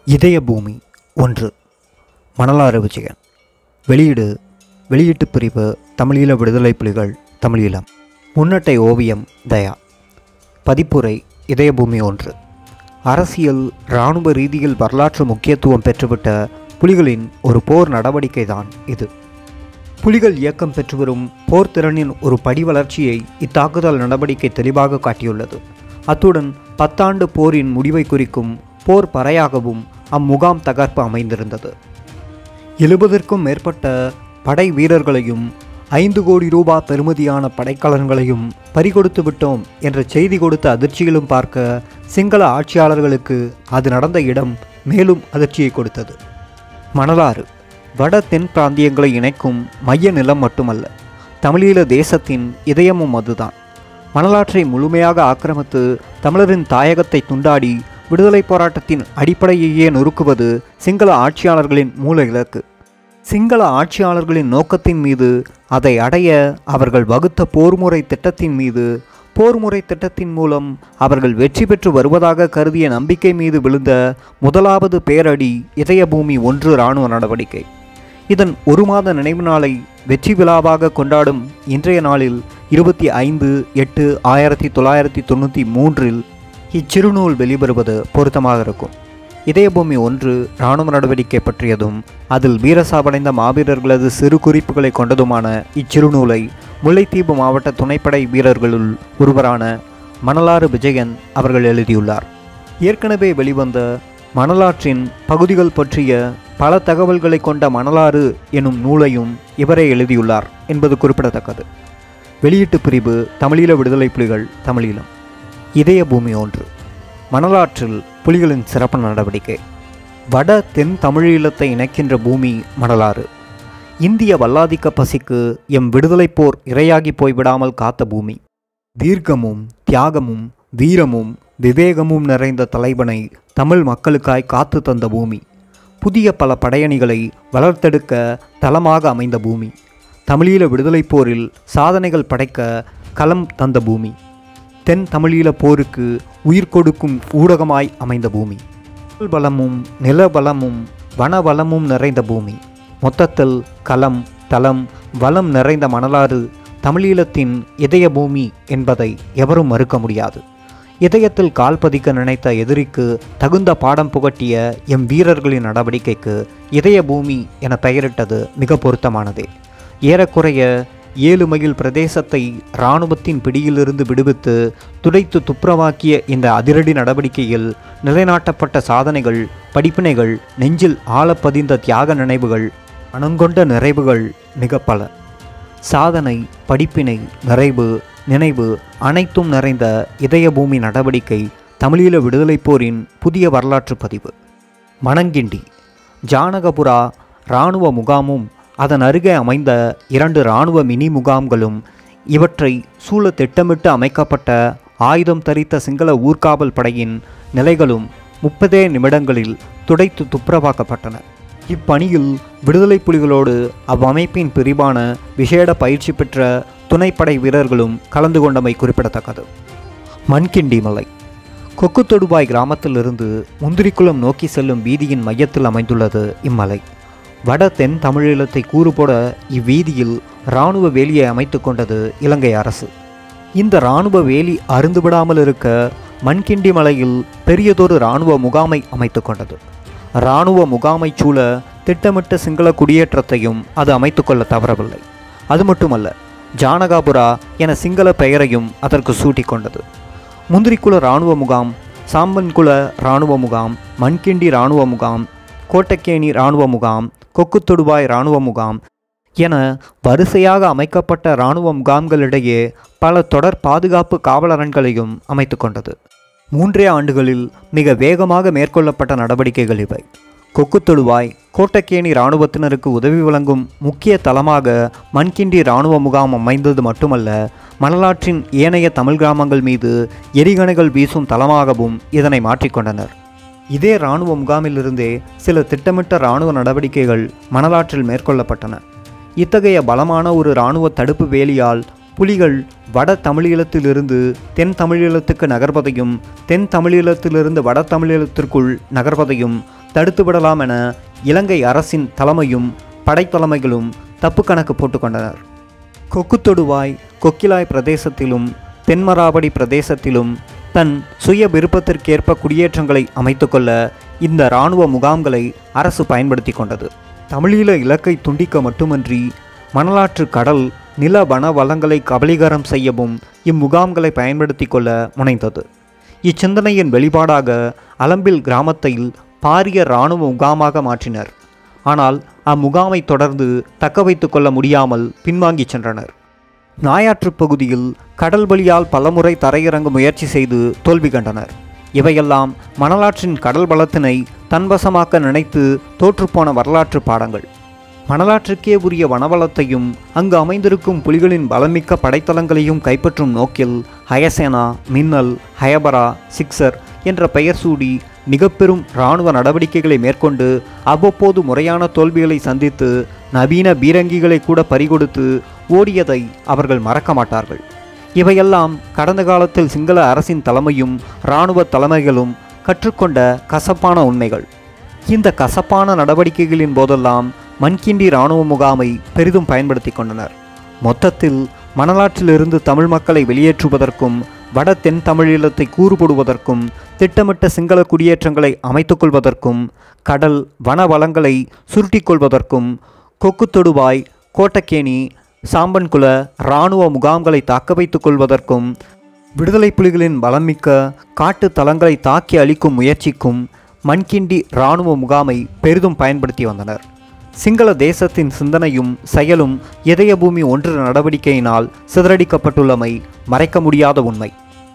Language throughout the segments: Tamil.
இதய பூமி ஒன்று மணலாறு விஜயன் வெளியீடு வெளியீட்டு பிரிவு தமிழீழ விடுதலை புலிகள் தமிழீழம் முன்னட்டை ஓவியம் தயா பதிப்புரை இதயபூமி ஒன்று அரசியல் இராணுவ ரீதியில் வரலாற்று முக்கியத்துவம் பெற்றுவிட்ட புலிகளின் ஒரு போர் நடவடிக்கை தான் இது புலிகள் இயக்கம் பெற்று வரும் போர் திறனின் ஒரு படி வளர்ச்சியை இத்தாக்குதல் நடவடிக்கை தெளிவாக காட்டியுள்ளது அத்துடன் பத்தாண்டு போரின் முடிவை குறிக்கும் போர் பறையாகவும் அம்முகாம் தகர்ப்பு அமைந்திருந்தது எழுபதற்கும் மேற்பட்ட படை வீரர்களையும் ஐந்து கோடி ரூபாய் பெறுமதியான படைக்கலன்களையும் பறிகொடுத்து விட்டோம் என்ற செய்தி கொடுத்த அதிர்ச்சியிலும் பார்க்க சிங்கள ஆட்சியாளர்களுக்கு அது நடந்த இடம் மேலும் அதிர்ச்சியை கொடுத்தது மணலாறு வட தென் பிராந்தியங்களை இணைக்கும் மைய நிலம் மட்டுமல்ல தமிழீழ தேசத்தின் இதயமும் அதுதான் மணலாற்றை முழுமையாக ஆக்கிரமித்து தமிழரின் தாயகத்தை துண்டாடி விடுதலை போராட்டத்தின் அடிப்படையையே நொறுக்குவது சிங்கள ஆட்சியாளர்களின் மூல இலக்கு சிங்கள ஆட்சியாளர்களின் நோக்கத்தின் மீது அதை அடைய அவர்கள் வகுத்த போர்முறை திட்டத்தின் மீது போர்முறை திட்டத்தின் மூலம் அவர்கள் வெற்றி பெற்று வருவதாக கருதிய நம்பிக்கை மீது விழுந்த முதலாவது பேரடி இதயபூமி ஒன்று இராணுவ நடவடிக்கை இதன் ஒரு மாத நினைவு நாளை வெற்றி விழாவாக கொண்டாடும் இன்றைய நாளில் இருபத்தி ஐந்து எட்டு ஆயிரத்தி தொள்ளாயிரத்தி தொண்ணூற்றி மூன்றில் இச்சிறுநூல் வெளிவருவது பொருத்தமாக இருக்கும் இதயபூமி ஒன்று இராணுவ நடவடிக்கை பற்றியதும் அதில் வீரசாவடைந்த மாவீரர்களது சிறு குறிப்புகளை கொண்டதுமான இச்சிறுநூலை முல்லைத்தீவு மாவட்ட துணைப்படை வீரர்களுள் ஒருவரான மணலாறு விஜயன் அவர்கள் எழுதியுள்ளார் ஏற்கனவே வெளிவந்த மணலாற்றின் பகுதிகள் பற்றிய பல தகவல்களை கொண்ட மணலாறு எனும் நூலையும் இவரே எழுதியுள்ளார் என்பது குறிப்பிடத்தக்கது வெளியீட்டு பிரிவு தமிழீழ விடுதலை புலிகள் தமிழீழம் இதய பூமி ஒன்று மணலாற்றில் புலிகளின் சிறப்பு நடவடிக்கை வட தென் தமிழீழத்தை இணைக்கின்ற பூமி மணலாறு இந்திய வல்லாதிக்க பசிக்கு எம் விடுதலைப் போர் இரையாகி போய்விடாமல் காத்த பூமி தீர்க்கமும் தியாகமும் வீரமும் விவேகமும் நிறைந்த தலைவனை தமிழ் மக்களுக்காய் காத்து தந்த பூமி புதிய பல படையணிகளை வளர்த்தெடுக்க தளமாக அமைந்த பூமி தமிழீழ விடுதலைப் போரில் சாதனைகள் படைக்க களம் தந்த பூமி தென் தமிழீழ போருக்கு உயிர் கொடுக்கும் ஊடகமாய் அமைந்த பூமி கடல் பலமும் நில பலமும் வன வளமும் நிறைந்த பூமி மொத்தத்தில் களம் தளம் வளம் நிறைந்த மணலாறு தமிழீழத்தின் இதய பூமி என்பதை எவரும் மறுக்க முடியாது இதயத்தில் கால் பதிக்க நினைத்த எதிரிக்கு தகுந்த பாடம் புகட்டிய எம் வீரர்களின் நடவடிக்கைக்கு இதய பூமி என பெயரிட்டது மிக பொருத்தமானதே ஏறக்குறைய ஏழு மைல் பிரதேசத்தை இராணுவத்தின் பிடியிலிருந்து விடுவித்து துடைத்து துப்புரவாக்கிய இந்த அதிரடி நடவடிக்கையில் நிலைநாட்டப்பட்ட சாதனைகள் படிப்பினைகள் நெஞ்சில் ஆழப்பதிந்த தியாக நினைவுகள் மனங்கொண்ட நிறைவுகள் மிக பல சாதனை படிப்பினை நிறைவு நினைவு அனைத்தும் நிறைந்த இதயபூமி நடவடிக்கை தமிழீழ விடுதலைப் போரின் புதிய வரலாற்று பதிவு மணங்கிண்டி ஜானகபுரா இராணுவ முகாமும் அதன் அருகே அமைந்த இரண்டு இராணுவ மினி முகாம்களும் இவற்றை சூழ திட்டமிட்டு அமைக்கப்பட்ட ஆயுதம் தரித்த சிங்கள ஊர்காவல் படையின் நிலைகளும் முப்பதே நிமிடங்களில் துடைத்து துப்புரவாக்கப்பட்டன இப்பணியில் விடுதலை புலிகளோடு அவ்வமைப்பின் பிரிவான விசேட பயிற்சி பெற்ற துணைப்படை வீரர்களும் கலந்து கொண்டமை குறிப்பிடத்தக்கது மண்கிண்டி மலை கொக்கு தொடுபாய் கிராமத்திலிருந்து முந்திரிக்குளம் நோக்கி செல்லும் வீதியின் மையத்தில் அமைந்துள்ளது இம்மலை வட தென் தமிழீழத்தை கூறுபோட இவ்வீதியில் இராணுவ வேலியை அமைத்து கொண்டது இலங்கை அரசு இந்த இராணுவ வேலி அருந்துவிடாமல் இருக்க மண்கிண்டி மலையில் பெரியதொரு இராணுவ முகாமை அமைத்து கொண்டது இராணுவ முகாமை சூழ திட்டமிட்ட சிங்கள குடியேற்றத்தையும் அது அமைத்துக்கொள்ள தவறவில்லை அது மட்டுமல்ல ஜானகாபுரா என சிங்கள பெயரையும் அதற்கு சூட்டிக் கொண்டது முந்திரிக்குள இராணுவ முகாம் சாம்பன்குள இராணுவ முகாம் மண்கிண்டி இராணுவ முகாம் கோட்டக்கேணி இராணுவ முகாம் கொக்குத்தொடுவாய் இராணுவ முகாம் என வரிசையாக அமைக்கப்பட்ட இராணுவ முகாம்களிடையே பல தொடர் பாதுகாப்பு காவலரண்களையும் அமைத்து கொண்டது மூன்றே ஆண்டுகளில் மிக வேகமாக மேற்கொள்ளப்பட்ட நடவடிக்கைகள் இவை கொக்குத்தொடுவாய் கோட்டக்கேணி இராணுவத்தினருக்கு உதவி வழங்கும் முக்கிய தளமாக மண்கிண்டி இராணுவ முகாம் அமைந்தது மட்டுமல்ல மணலாற்றின் ஏனைய தமிழ் கிராமங்கள் மீது எரிகணைகள் வீசும் தளமாகவும் இதனை மாற்றிக்கொண்டனர் இதே இராணுவ முகாமிலிருந்தே சில திட்டமிட்ட இராணுவ நடவடிக்கைகள் மணலாற்றில் மேற்கொள்ளப்பட்டன இத்தகைய பலமான ஒரு இராணுவ தடுப்பு வேலியால் புலிகள் வட தமிழீழத்திலிருந்து தென் தமிழீழத்துக்கு நகர்வதையும் தென் தமிழீழத்திலிருந்து வட தமிழீழத்திற்குள் நகர்வதையும் தடுத்துவிடலாம் என இலங்கை அரசின் தலைமையும் படைத்தலைமைகளும் தப்பு கணக்கு போட்டுக்கொண்டனர் கொக்குத்தொடுவாய் கொக்கிலாய் பிரதேசத்திலும் தென்மராவடி பிரதேசத்திலும் தன் சுய விருப்பத்திற்கேற்ப குடியேற்றங்களை அமைத்துக்கொள்ள இந்த இராணுவ முகாம்களை அரசு பயன்படுத்தி கொண்டது தமிழீழ இலக்கை துண்டிக்க மட்டுமன்றி மணலாற்று கடல் நில வன வளங்களை கபலீகரம் செய்யவும் இம்முகாம்களை பயன்படுத்தி கொள்ள முனைந்தது இச்சிந்தனையின் வெளிப்பாடாக அலம்பில் கிராமத்தில் பாரிய இராணுவ முகாமாக மாற்றினர் ஆனால் அம்முகாமை தொடர்ந்து தக்க வைத்து கொள்ள முடியாமல் பின்வாங்கிச் சென்றனர் நாயாற்றுப் பகுதியில் கடல் வழியால் பலமுறை தரையிறங்க முயற்சி செய்து தோல்வி கண்டனர் இவையெல்லாம் மணலாற்றின் கடல் பலத்தினை தன்வசமாக்க நினைத்து தோற்றுப்போன வரலாற்று பாடங்கள் மணலாற்றுக்கே உரிய வனவளத்தையும் அங்கு அமைந்திருக்கும் புலிகளின் பலமிக்க படைத்தளங்களையும் கைப்பற்றும் நோக்கில் ஹயசேனா மின்னல் ஹயபரா சிக்சர் என்ற பெயர் சூடி மிக பெரும் இராணுவ நடவடிக்கைகளை மேற்கொண்டு அவ்வப்போது முறையான தோல்விகளை சந்தித்து நவீன பீரங்கிகளை கூட பறிகொடுத்து ஓடியதை அவர்கள் மறக்க மாட்டார்கள் இவையெல்லாம் கடந்த காலத்தில் சிங்கள அரசின் தலைமையும் இராணுவ தலைமைகளும் கற்றுக்கொண்ட கசப்பான உண்மைகள் இந்த கசப்பான நடவடிக்கைகளின் போதெல்லாம் மண்கிண்டி இராணுவ முகாமை பெரிதும் பயன்படுத்தி கொண்டனர் மொத்தத்தில் மணலாற்றிலிருந்து தமிழ் மக்களை வெளியேற்றுவதற்கும் வட தென் தமிழீழத்தை கூறுபடுவதற்கும் திட்டமிட்ட சிங்கள குடியேற்றங்களை அமைத்துக்கொள்வதற்கும் கடல் வன வளங்களை சுருட்டிக் கொள்வதற்கும் கொக்கு தொடுவாய் கோட்டக்கேணி சாம்பன்குல இராணுவ முகாம்களை தாக்க வைத்துக் கொள்வதற்கும் விடுதலை புலிகளின் பலமிக்க காட்டு தளங்களை தாக்கி அளிக்கும் முயற்சிக்கும் மண்கிண்டி இராணுவ முகாமை பெரிதும் பயன்படுத்தி வந்தனர் சிங்கள தேசத்தின் சிந்தனையும் செயலும் இதயபூமி ஒன்று நடவடிக்கையினால் சிதறடிக்கப்பட்டுள்ளமை மறைக்க முடியாத உண்மை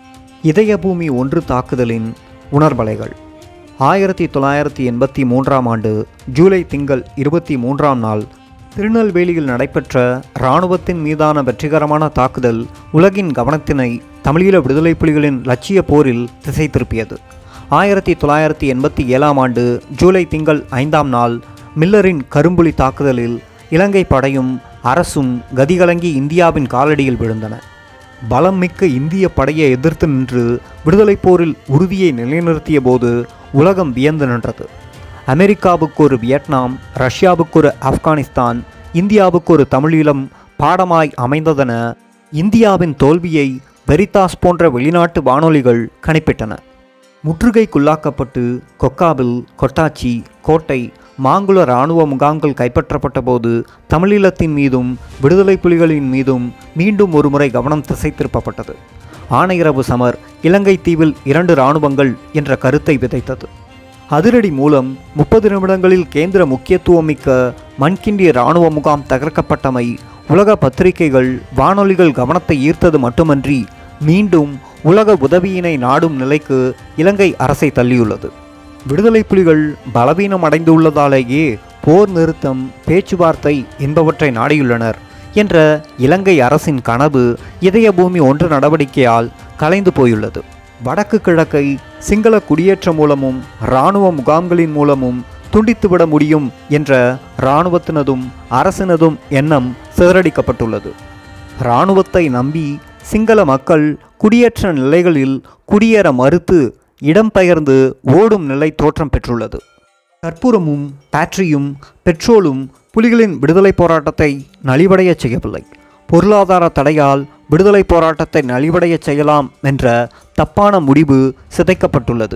இதயபூமி ஒன்று தாக்குதலின் உணர்வலைகள் ஆயிரத்தி தொள்ளாயிரத்தி எண்பத்தி மூன்றாம் ஆண்டு ஜூலை திங்கள் இருபத்தி மூன்றாம் நாள் திருநெல்வேலியில் நடைபெற்ற இராணுவத்தின் மீதான வெற்றிகரமான தாக்குதல் உலகின் கவனத்தினை தமிழீழ விடுதலை புலிகளின் லட்சிய போரில் திசை திருப்பியது ஆயிரத்தி தொள்ளாயிரத்தி எண்பத்தி ஏழாம் ஆண்டு ஜூலை திங்கள் ஐந்தாம் நாள் மில்லரின் கரும்புலி தாக்குதலில் இலங்கை படையும் அரசும் கதிகலங்கி இந்தியாவின் காலடியில் விழுந்தன பலம் மிக்க இந்திய படையை எதிர்த்து நின்று விடுதலைப் போரில் உறுதியை நிலைநிறுத்திய போது உலகம் வியந்து நின்றது அமெரிக்காவுக்கு ஒரு வியட்நாம் ரஷ்யாவுக்கு ஒரு ஆப்கானிஸ்தான் இந்தியாவுக்கு ஒரு தமிழீழம் பாடமாய் அமைந்ததென இந்தியாவின் தோல்வியை வெரிதாஸ் போன்ற வெளிநாட்டு வானொலிகள் கணிப்பிட்டன முற்றுகைக்குள்ளாக்கப்பட்டு கொக்காவில் கொட்டாச்சி கோட்டை மாங்குள இராணுவ முகாம்கள் கைப்பற்றப்பட்ட போது தமிழீழத்தின் மீதும் விடுதலை புலிகளின் மீதும் மீண்டும் ஒருமுறை கவனம் திசை திருப்பப்பட்டது ஆனையிரவு சமர் இலங்கை தீவில் இரண்டு இராணுவங்கள் என்ற கருத்தை விதைத்தது அதிரடி மூலம் முப்பது நிமிடங்களில் கேந்திர முக்கியத்துவமிக்க மண்கிண்டிய இராணுவ முகாம் தகர்க்கப்பட்டமை உலக பத்திரிகைகள் வானொலிகள் கவனத்தை ஈர்த்தது மட்டுமன்றி மீண்டும் உலக உதவியினை நாடும் நிலைக்கு இலங்கை அரசை தள்ளியுள்ளது விடுதலை புலிகள் பலவீனம் அடைந்துள்ளதாலேயே போர் நிறுத்தம் பேச்சுவார்த்தை என்பவற்றை நாடியுள்ளனர் என்ற இலங்கை அரசின் கனவு இதயபூமி ஒன்று நடவடிக்கையால் கலைந்து போயுள்ளது வடக்கு கிழக்கை சிங்கள குடியேற்ற மூலமும் இராணுவ முகாம்களின் மூலமும் துண்டித்துவிட முடியும் என்ற இராணுவத்தினதும் அரசினதும் எண்ணம் சிதறடிக்கப்பட்டுள்ளது இராணுவத்தை நம்பி சிங்கள மக்கள் குடியேற்ற நிலைகளில் குடியேற மறுத்து இடம்பெயர்ந்து ஓடும் நிலை தோற்றம் பெற்றுள்ளது கற்பூரமும் பேட்டரியும் பெட்ரோலும் புலிகளின் விடுதலை போராட்டத்தை நலிவடையச் செய்யவில்லை பொருளாதார தடையால் விடுதலை போராட்டத்தை நலிவடையச் செய்யலாம் என்ற தப்பான முடிவு சிதைக்கப்பட்டுள்ளது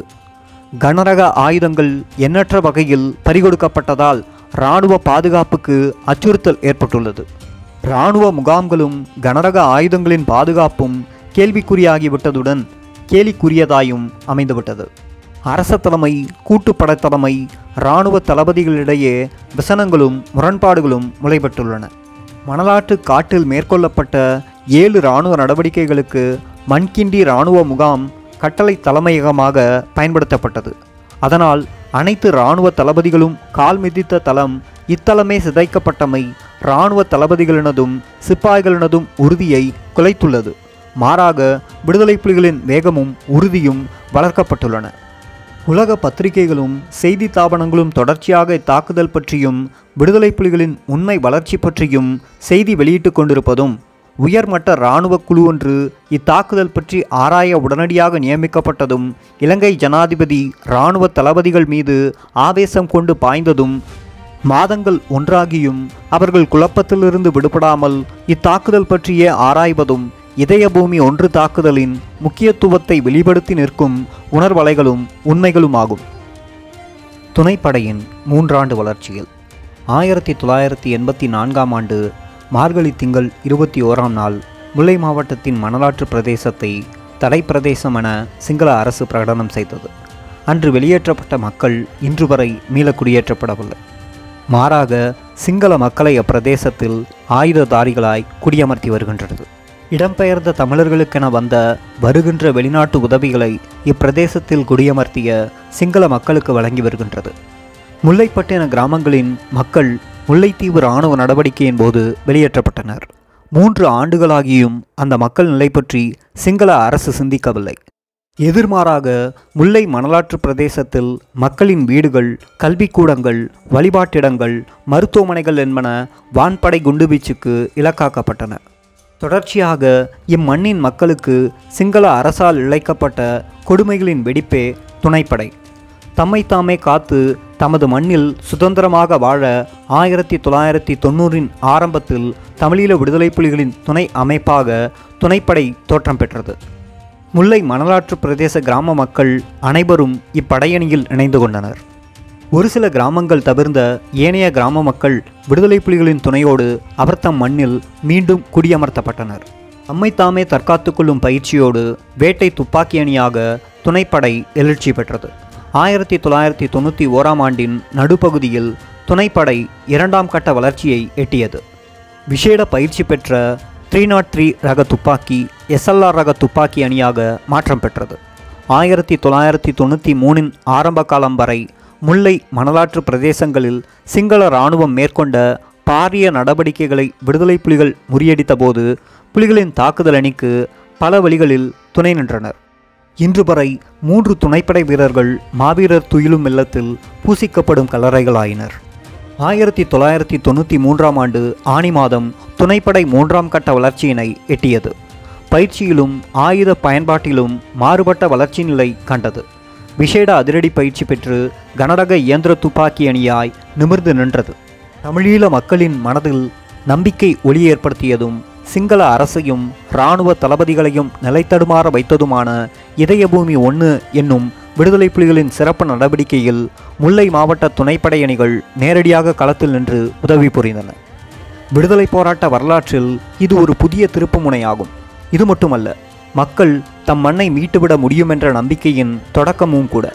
கனரக ஆயுதங்கள் எண்ணற்ற வகையில் பறிகொடுக்கப்பட்டதால் இராணுவ பாதுகாப்புக்கு அச்சுறுத்தல் ஏற்பட்டுள்ளது இராணுவ முகாம்களும் கனரக ஆயுதங்களின் பாதுகாப்பும் கேள்விக்குறியாகிவிட்டதுடன் கேலிக்குரியதாயும் அமைந்துவிட்டது அரச தலைமை கூட்டுப்படை தலைமை இராணுவ தளபதிகளிடையே விசனங்களும் முரண்பாடுகளும் முளைபட்டுள்ளன மணலாற்று காட்டில் மேற்கொள்ளப்பட்ட ஏழு இராணுவ நடவடிக்கைகளுக்கு மண்கிண்டி இராணுவ முகாம் கட்டளை தலைமையகமாக பயன்படுத்தப்பட்டது அதனால் அனைத்து இராணுவ தளபதிகளும் கால் மிதித்த தளம் இத்தலமே சிதைக்கப்பட்டமை இராணுவ தளபதிகளினதும் சிப்பாய்களினதும் உறுதியை குலைத்துள்ளது மாறாக விடுதலை புலிகளின் வேகமும் உறுதியும் வளர்க்கப்பட்டுள்ளன உலக பத்திரிகைகளும் செய்தி தாபனங்களும் தொடர்ச்சியாக இத்தாக்குதல் பற்றியும் விடுதலை புலிகளின் உண்மை வளர்ச்சி பற்றியும் செய்தி வெளியிட்டு கொண்டிருப்பதும் உயர்மட்ட இராணுவ குழு ஒன்று இத்தாக்குதல் பற்றி ஆராய உடனடியாக நியமிக்கப்பட்டதும் இலங்கை ஜனாதிபதி இராணுவ தளபதிகள் மீது ஆவேசம் கொண்டு பாய்ந்ததும் மாதங்கள் ஒன்றாகியும் அவர்கள் குழப்பத்திலிருந்து விடுபடாமல் இத்தாக்குதல் பற்றியே ஆராய்வதும் இதயபூமி ஒன்று தாக்குதலின் முக்கியத்துவத்தை வெளிப்படுத்தி நிற்கும் உணர்வலைகளும் உண்மைகளுமாகும் துணைப்படையின் மூன்றாண்டு வளர்ச்சியில் ஆயிரத்தி தொள்ளாயிரத்தி எண்பத்தி நான்காம் ஆண்டு மார்கழி திங்கள் இருபத்தி ஓராம் நாள் முல்லை மாவட்டத்தின் மணலாற்று பிரதேசத்தை தடை பிரதேசம் என சிங்கள அரசு பிரகடனம் செய்தது அன்று வெளியேற்றப்பட்ட மக்கள் இன்று வரை மீள குடியேற்றப்படவில்லை மாறாக சிங்கள மக்களை அப்பிரதேசத்தில் ஆயுததாரிகளாய் குடியமர்த்தி வருகின்றது இடம்பெயர்ந்த தமிழர்களுக்கென வந்த வருகின்ற வெளிநாட்டு உதவிகளை இப்பிரதேசத்தில் குடியமர்த்திய சிங்கள மக்களுக்கு வழங்கி வருகின்றது முல்லைப்பட்டின கிராமங்களின் மக்கள் முல்லைத்தீவு இராணுவ நடவடிக்கையின் போது வெளியேற்றப்பட்டனர் மூன்று ஆண்டுகளாகியும் அந்த மக்கள் நிலை பற்றி சிங்கள அரசு சிந்திக்கவில்லை எதிர்மாறாக முல்லை மணலாற்று பிரதேசத்தில் மக்களின் வீடுகள் கல்விக்கூடங்கள் வழிபாட்டிடங்கள் மருத்துவமனைகள் என்பன வான்படை குண்டுவீச்சுக்கு இலக்காக்கப்பட்டன தொடர்ச்சியாக இம்மண்ணின் மக்களுக்கு சிங்கள அரசால் இழைக்கப்பட்ட கொடுமைகளின் வெடிப்பே துணைப்படை தம்மை தாமே காத்து தமது மண்ணில் சுதந்திரமாக வாழ ஆயிரத்தி தொள்ளாயிரத்தி தொண்ணூறின் ஆரம்பத்தில் தமிழீழ விடுதலை புலிகளின் துணை அமைப்பாக துணைப்படை தோற்றம் பெற்றது முல்லை மணலாற்று பிரதேச கிராம மக்கள் அனைவரும் இப்படையணியில் இணைந்து கொண்டனர் ஒரு சில கிராமங்கள் தவிர்ந்த ஏனைய கிராம மக்கள் விடுதலை புலிகளின் துணையோடு அவர் தம் மண்ணில் மீண்டும் குடியமர்த்தப்பட்டனர் தம்மை தாமே தற்காத்துக் கொள்ளும் பயிற்சியோடு வேட்டை துப்பாக்கி அணியாக துணைப்படை எழுச்சி பெற்றது ஆயிரத்தி தொள்ளாயிரத்தி தொண்ணூற்றி ஓராம் ஆண்டின் நடுப்பகுதியில் துணைப்படை இரண்டாம் கட்ட வளர்ச்சியை எட்டியது விசேட பயிற்சி பெற்ற த்ரீ நாட் த்ரீ ரக துப்பாக்கி எஸ்எல்ஆர் ரக துப்பாக்கி அணியாக மாற்றம் பெற்றது ஆயிரத்தி தொள்ளாயிரத்தி தொண்ணூற்றி மூணின் ஆரம்ப காலம் வரை முல்லை மணலாற்று பிரதேசங்களில் சிங்கள இராணுவம் மேற்கொண்ட பாரிய நடவடிக்கைகளை விடுதலை புலிகள் முறியடித்தபோது புலிகளின் தாக்குதல் அணிக்கு பல வழிகளில் துணை நின்றனர் இன்று வரை மூன்று துணைப்படை வீரர்கள் மாவீரர் துயிலும் இல்லத்தில் பூசிக்கப்படும் கல்லறைகளாயினர் ஆயிரத்தி தொள்ளாயிரத்தி தொண்ணூற்றி மூன்றாம் ஆண்டு ஆனி மாதம் துணைப்படை மூன்றாம் கட்ட வளர்ச்சியினை எட்டியது பயிற்சியிலும் ஆயுத பயன்பாட்டிலும் மாறுபட்ட வளர்ச்சி நிலை கண்டது விசேட அதிரடி பயிற்சி பெற்று கனரக இயந்திர துப்பாக்கி அணியாய் நிமிர்ந்து நின்றது தமிழீழ மக்களின் மனதில் நம்பிக்கை ஒளி ஏற்படுத்தியதும் சிங்கள அரசையும் இராணுவ தளபதிகளையும் நிலைத்தடுமாற வைத்ததுமான இதயபூமி ஒன்று என்னும் விடுதலை புலிகளின் சிறப்பு நடவடிக்கையில் முல்லை மாவட்ட துணைப்படை அணிகள் நேரடியாக களத்தில் நின்று உதவி புரிந்தன விடுதலை போராட்ட வரலாற்றில் இது ஒரு புதிய திருப்புமுனையாகும் இது மட்டுமல்ல மக்கள் தம் மண்ணை மீட்டுவிட முடியும் என்ற நம்பிக்கையின் தொடக்கமும் கூட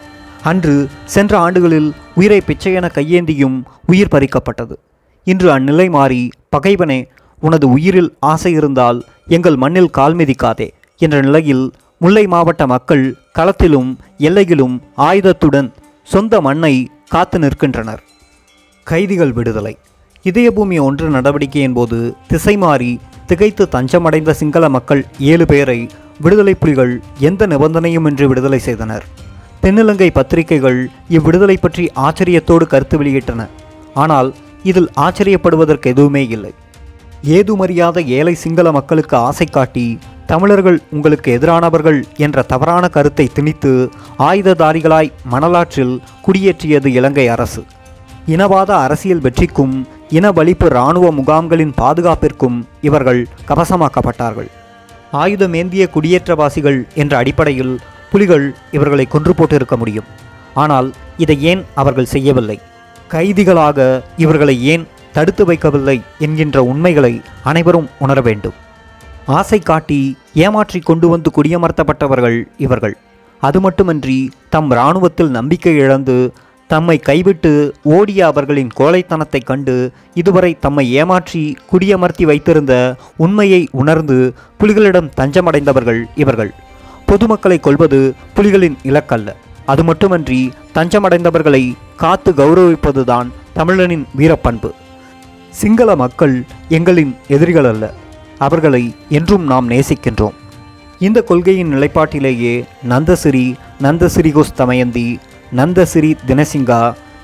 அன்று சென்ற ஆண்டுகளில் உயிரை பிச்சையென கையேந்தியும் உயிர் பறிக்கப்பட்டது இன்று அந்நிலை மாறி பகைவனே உனது உயிரில் ஆசை இருந்தால் எங்கள் மண்ணில் கால் மிதிக்காதே என்ற நிலையில் முல்லை மாவட்ட மக்கள் களத்திலும் எல்லையிலும் ஆயுதத்துடன் சொந்த மண்ணை காத்து நிற்கின்றனர் கைதிகள் விடுதலை இதயபூமி ஒன்று நடவடிக்கையின் போது திசை மாறி திகைத்து தஞ்சமடைந்த சிங்கள மக்கள் ஏழு பேரை விடுதலை புலிகள் எந்த நிபந்தனையுமின்றி விடுதலை செய்தனர் தென்னிலங்கை பத்திரிகைகள் இவ்விடுதலை பற்றி ஆச்சரியத்தோடு கருத்து வெளியிட்டன ஆனால் இதில் ஆச்சரியப்படுவதற்கு எதுவுமே இல்லை ஏதுமறியாத ஏழை சிங்கள மக்களுக்கு ஆசை காட்டி தமிழர்கள் உங்களுக்கு எதிரானவர்கள் என்ற தவறான கருத்தை திணித்து ஆயுததாரிகளாய் மணலாற்றில் குடியேற்றியது இலங்கை அரசு இனவாத அரசியல் வெற்றிக்கும் இனவழிப்பு இராணுவ முகாம்களின் பாதுகாப்பிற்கும் இவர்கள் கவசமாக்கப்பட்டார்கள் ஆயுதமேந்திய குடியேற்றவாசிகள் என்ற அடிப்படையில் புலிகள் இவர்களை கொன்று போட்டிருக்க முடியும் ஆனால் இதை ஏன் அவர்கள் செய்யவில்லை கைதிகளாக இவர்களை ஏன் தடுத்து வைக்கவில்லை என்கின்ற உண்மைகளை அனைவரும் உணர வேண்டும் ஆசை காட்டி ஏமாற்றி கொண்டு வந்து குடியமர்த்தப்பட்டவர்கள் இவர்கள் அது மட்டுமன்றி தம் இராணுவத்தில் நம்பிக்கை இழந்து தம்மை கைவிட்டு ஓடிய அவர்களின் கோழைத்தனத்தைக் கண்டு இதுவரை தம்மை ஏமாற்றி குடியமர்த்தி வைத்திருந்த உண்மையை உணர்ந்து புலிகளிடம் தஞ்சமடைந்தவர்கள் இவர்கள் பொதுமக்களை கொல்வது புலிகளின் இலக்கல்ல அது மட்டுமன்றி தஞ்சமடைந்தவர்களை காத்து கௌரவிப்பதுதான் தமிழனின் வீரப்பண்பு சிங்கள மக்கள் எங்களின் எதிரிகள் அல்ல அவர்களை என்றும் நாம் நேசிக்கின்றோம் இந்த கொள்கையின் நிலைப்பாட்டிலேயே நந்தசிரி நந்தசிரிகோஸ் தமயந்தி நந்தசிரி தினசிங்கா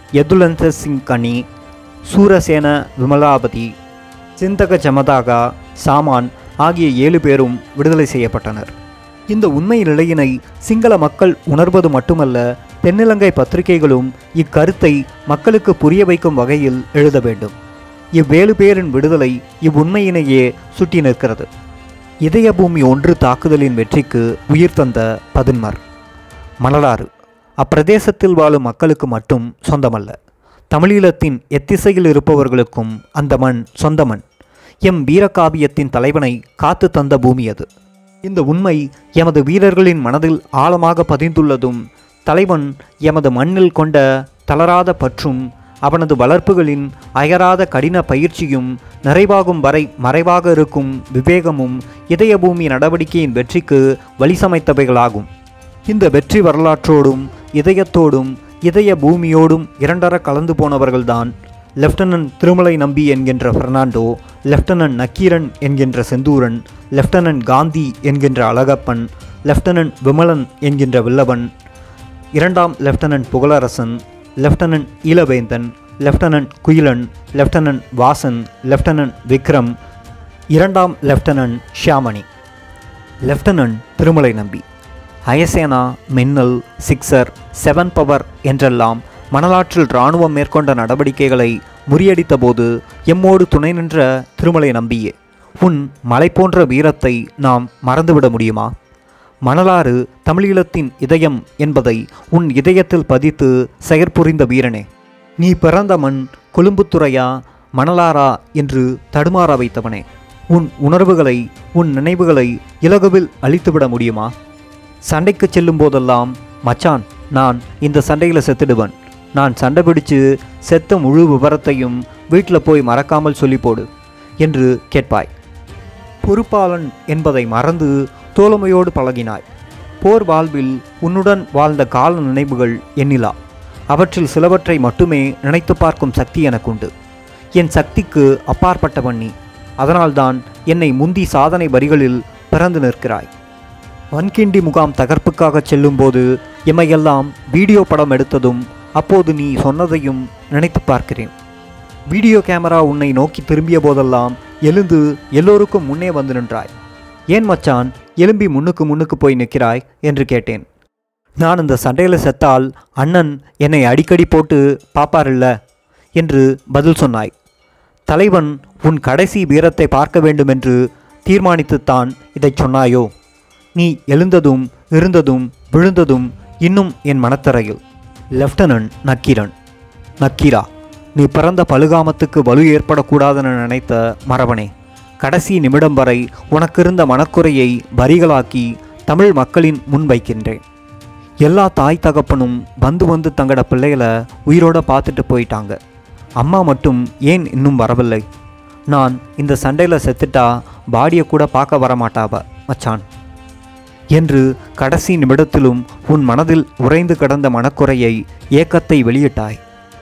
யதுலந்த சிங் கனி சூரசேன விமலாபதி சிந்தக ஜமதாகா சாமான் ஆகிய ஏழு பேரும் விடுதலை செய்யப்பட்டனர் இந்த உண்மை நிலையினை சிங்கள மக்கள் உணர்வது மட்டுமல்ல தென்னிலங்கை பத்திரிகைகளும் இக்கருத்தை மக்களுக்கு புரிய வைக்கும் வகையில் எழுத வேண்டும் இவ்வேழு பேரின் விடுதலை இவ்வுண்மையினையே சுட்டி நிற்கிறது இதய பூமி ஒன்று தாக்குதலின் வெற்றிக்கு உயிர் தந்த பதின்மர் மணலாறு அப்பிரதேசத்தில் வாழும் மக்களுக்கு மட்டும் சொந்தமல்ல தமிழீழத்தின் எத்திசையில் இருப்பவர்களுக்கும் அந்த மண் சொந்த மண் எம் வீரகாவியத்தின் தலைவனை காத்து தந்த பூமி அது இந்த உண்மை எமது வீரர்களின் மனதில் ஆழமாக பதிந்துள்ளதும் தலைவன் எமது மண்ணில் கொண்ட தளராத பற்றும் அவனது வளர்ப்புகளின் அயராத கடின பயிற்சியும் நிறைவாகும் வரை மறைவாக இருக்கும் விவேகமும் இதயபூமி நடவடிக்கையின் வெற்றிக்கு வழி சமைத்தவைகளாகும் இந்த வெற்றி வரலாற்றோடும் இதயத்தோடும் இதய பூமியோடும் இரண்டர கலந்து போனவர்கள்தான் லெப்டினன்ட் திருமலை நம்பி என்கின்ற பெர்னாண்டோ லெப்டினன்ட் நக்கீரன் என்கின்ற செந்தூரன் லெப்டினன்ட் காந்தி என்கின்ற அழகப்பன் லெப்டினன்ட் விமலன் என்கின்ற வில்லவன் இரண்டாம் lieutenant Pugazharasan lieutenant Eelavendhan lieutenant Kuyilan lieutenant Vasan lieutenant Vikram இரண்டாம் லெப்டினன்ட் ஷியாமணி லெப்டினன்ட் திருமலை நம்பி அயசேனா மின்னல் சிக்ஸர் செவன் பவர் என்றெல்லாம் மணலாற்றில் இராணுவம் மேற்கொண்ட நடவடிக்கைகளை முறியடித்தபோது எம்மோடு துணை நின்ற திருமலை நம்பியே உன் மலை போன்ற வீரத்தை நாம் மறந்துவிட முடியுமா மணலாறு தமிழீழத்தின் இதயம் என்பதை உன் இதயத்தில் பதித்து செயற்புரிந்த வீரனே நீ பிறந்த மண் கொழும்புத்துறையா மணலாரா என்று தடுமாற வைத்தவனே உன் உணர்வுகளை உன் நினைவுகளை இலகுவில் அழித்துவிட முடியுமா சண்டைக்கு செல்லும் போதெல்லாம் மச்சான் நான் இந்த சண்டையில் செத்துடுவேன் நான் சண்டை பிடிச்சு செத்த முழு விவரத்தையும் வீட்டில் போய் மறக்காமல் சொல்லி போடு என்று கேட்பாய் பொறுப்பாளன் என்பதை மறந்து தோழமையோடு பழகினாய் போர் வாழ்வில் உன்னுடன் வாழ்ந்த கால நினைவுகள் எண்ணிலா அவற்றில் சிலவற்றை மட்டுமே நினைத்து பார்க்கும் சக்தி எனக்குண்டு என் சக்திக்கு அப்பாற்பட்டவன் நீ அதனால்தான் என்னை முந்தி சாதனை வரிகளில் பிறந்து நிற்கிறாய் வன்கிண்டி முகாம் தகர்ப்புக்காக செல்லும்போது எம்மையெல்லாம் வீடியோ படம் எடுத்ததும் அப்போது நீ சொன்னதையும் நினைத்து பார்க்கிறேன் வீடியோ கேமரா உன்னை நோக்கி திரும்பிய போதெல்லாம் எழுந்து எல்லோருக்கும் முன்னே வந்து நின்றாய் ஏன் மச்சான் எலும்பி முன்னுக்கு முன்னுக்கு போய் நிற்கிறாய் என்று கேட்டேன் நான் இந்த சண்டையில் செத்தால் அண்ணன் என்னை அடிக்கடி போட்டு பாப்பாரில்ல என்று பதில் சொன்னாய் தலைவன் உன் கடைசி வீரத்தை பார்க்க வேண்டுமென்று தீர்மானித்துத்தான் இதைச் சொன்னாயோ நீ எழுந்ததும் இருந்ததும் விழுந்ததும் இன்னும் என் மனத்தரையில் லெப்டினன்ட் நக்கீரன் நக்கீரா நீ பிறந்த பழுகாமத்துக்கு வலு ஏற்படக்கூடாதென நினைத்த மரவனே கடைசி நிமிடம் வரை உனக்கிருந்த மனக்குறையை வரிகளாக்கி தமிழ் மக்களின் முன் வைக்கின்றேன் எல்லா தாய் தகப்பனும் வந்து வந்து தங்கட பிள்ளைகளை உயிரோட பார்த்துட்டு போயிட்டாங்க அம்மா மட்டும் ஏன் இன்னும் வரவில்லை நான் இந்த சண்டையில் செத்துட்டா பாடியை கூட பார்க்க வரமாட்டாவ மச்சான் என்று கடைசி நிமிடத்திலும் உன் மனதில் உறைந்து கிடந்த மனக்குறையை ஏக்கத்தை வெளியிட்டாய்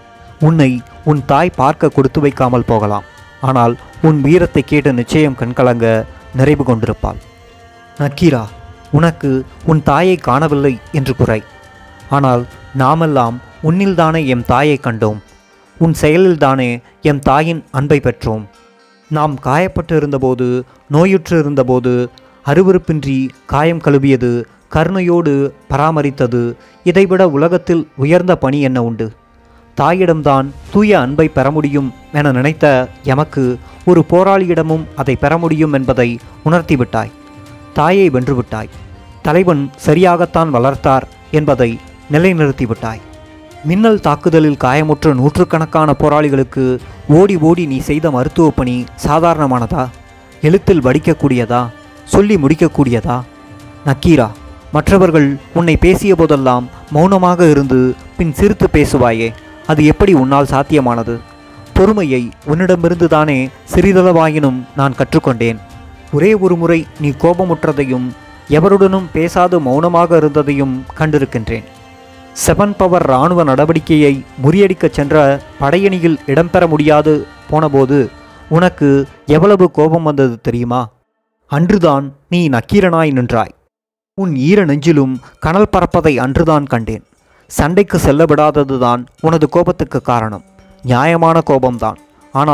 உன்னை உன் தாய் பார்க்க கொடுத்து வைக்காமல் போகலாம் ஆனால் உன் வீரத்தை கேட்டு நிச்சயம் கண்கலங்க நிறைவு கொண்டிருப்பாள் நக்கீரா உனக்கு உன் தாயை காணவில்லை என்று குறை ஆனால் நாமெல்லாம் உன்னில்தானே எம் தாயை கண்டோம் உன் செயலில்தானே எம் தாயின் அன்பை பெற்றோம் நாம் காயப்பட்டு இருந்தபோது நோயுற்று இருந்தபோது அருவருப்பின்றி காயம் கழுவியது கருணையோடு பராமரித்தது இதைவிட உலகத்தில் உயர்ந்த பணி என்ன உண்டு தாயிடம்தான் தூய அன்பை பெற முடியும் என நினைத்த எமக்கு ஒரு போராளியிடமும் அதை பெற முடியும் என்பதை உணர்த்திவிட்டாய் தாயை வென்றுவிட்டாய் தலைவன் சரியாகத்தான் வளர்த்தார் என்பதை நிலைநிறுத்திவிட்டாய் மின்னல் தாக்குதலில் காயமுற்ற நூற்றுக்கணக்கான போராளிகளுக்கு ஓடி ஓடி நீ செய்த மருத்துவப் பணி சாதாரணமானதா எழுத்தில் வடிக்கக்கூடியதா சொல்லி முடிக்கக்கூடியதா நக்கீரா மற்றவர்கள் உன்னை பேசிய போதெல்லாம் மௌனமாக இருந்து பின் சிரித்து பேசுவாயே அது எப்படி உன்னால் சாத்தியமானது பொறுமையை உன்னிடமிருந்து தானே சிறிதளவாயினும் நான் கற்றுக்கொண்டேன் ஒரே ஒரு முறை நீ கோபமுற்றதையும் எவருடனும் பேசாது மௌனமாக இருந்ததையும் கண்டிருக்கின்றேன் செவன் பவர் இராணுவ நடவடிக்கையை முறியடிக்கச் சென்ற படையணியில் இடம்பெற முடியாது போனபோது உனக்கு எவ்வளவு கோபம் வந்தது தெரியுமா அன்றுதான் நீ நக்கீரனாய் நின்றாய் உன் ஈர நெஞ்சிலும் கனல் பறப்பதை அன்றுதான் கண்டேன் சண்டைக்கு செல்ல விடாததுதான் உனது கோபத்துக்கு காரணம் நியாயமான கோபம்தான் ஆனால்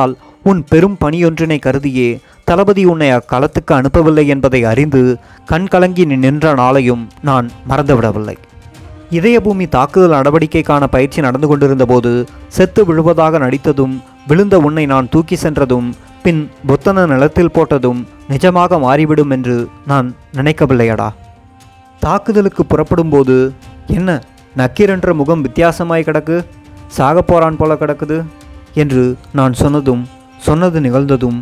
உன் பெரும் பணியொன்றினை கருதியே தளபதி உன்னை அக்களத்துக்கு அனுப்பவில்லை என்பதை அறிந்து கண் கலங்கி நீ நின்ற நாளையும் நான் மறந்துவிடவில்லை இதயபூமி தாக்குதல் நடவடிக்கைக்கான பயிற்சி நடந்து கொண்டிருந்த போது செத்து விழுவதாக நடித்ததும் விழுந்த உன்னை நான் தூக்கி சென்றதும் பின் புத்தன நிலத்தில் போட்டதும் நிஜமாக மாறிவிடும் என்று நான் நினைக்கவில்லையடா தாக்குதலுக்கு புறப்படும்போது என்ன நக்கீரென்ற முகம் வித்தியாசமாய் கிடக்கு சாகப் போறான் போல கிடக்குது என்று நான் சொன்னதும் சொன்னது நிகழ்ந்ததும்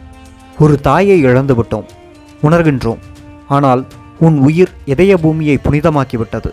ஒரு தாயை இழந்து விட்டோம் உணர்கின்றோம் ஆனால் உன் உயிர் இதய பூமியை புனிதமாக்கிவிட்டது